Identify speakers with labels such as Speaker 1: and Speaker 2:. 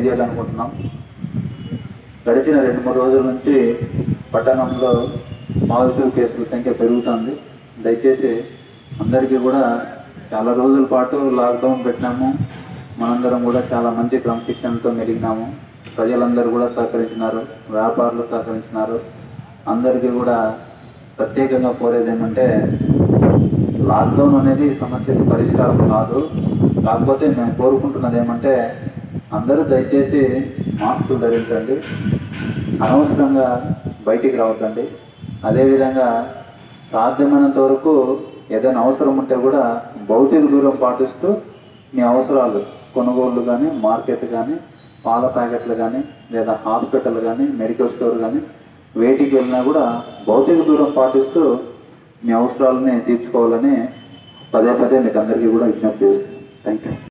Speaker 1: తెలియజేయాలనుకుంటున్నాం గడిచిన రెండు మూడు రోజుల నుంచి పట్టణంలో పాజిటివ్ కేసుల సంఖ్య పెరుగుతుంది దయచేసి అందరికీ కూడా చాలా రోజుల పాటు లాక్డౌన్ పెట్టినాము మనందరం కూడా చాలా మంచి క్రమశిక్షణతో మెలిగినాము ప్రజలందరూ కూడా సహకరించినారు వ్యాపారులు సహకరించినారు అందరికీ కూడా ప్రత్యేకంగా కోరేది ఏమంటే లాక్డౌన్ అనేది సమస్యకి పరిష్కారం కాదు కాకపోతే మేము కోరుకుంటున్నది ఏమంటే అందరూ దయచేసి మాస్కులు ధరించండి అనవసరంగా బయటికి రావద్దండి అదేవిధంగా సాధ్యమైనంత వరకు ఏదైనా అవసరం ఉంటే కూడా భౌతిక దూరం పాటిస్తూ మీ అవసరాలు కొనుగోళ్ళు కానీ మార్కెట్ కానీ పాల ప్యాకెట్లు కానీ లేదా హాస్పిటల్ కానీ మెడికల్ స్టోర్ కానీ వేటికి వెళ్ళినా కూడా భౌతిక దూరం పాటిస్తూ మీ అవసరాలని తీర్చుకోవాలని పదే పదే మీకు అందరికీ కూడా విజ్ఞప్తి చేస్తున్నాను థ్యాంక్ యూ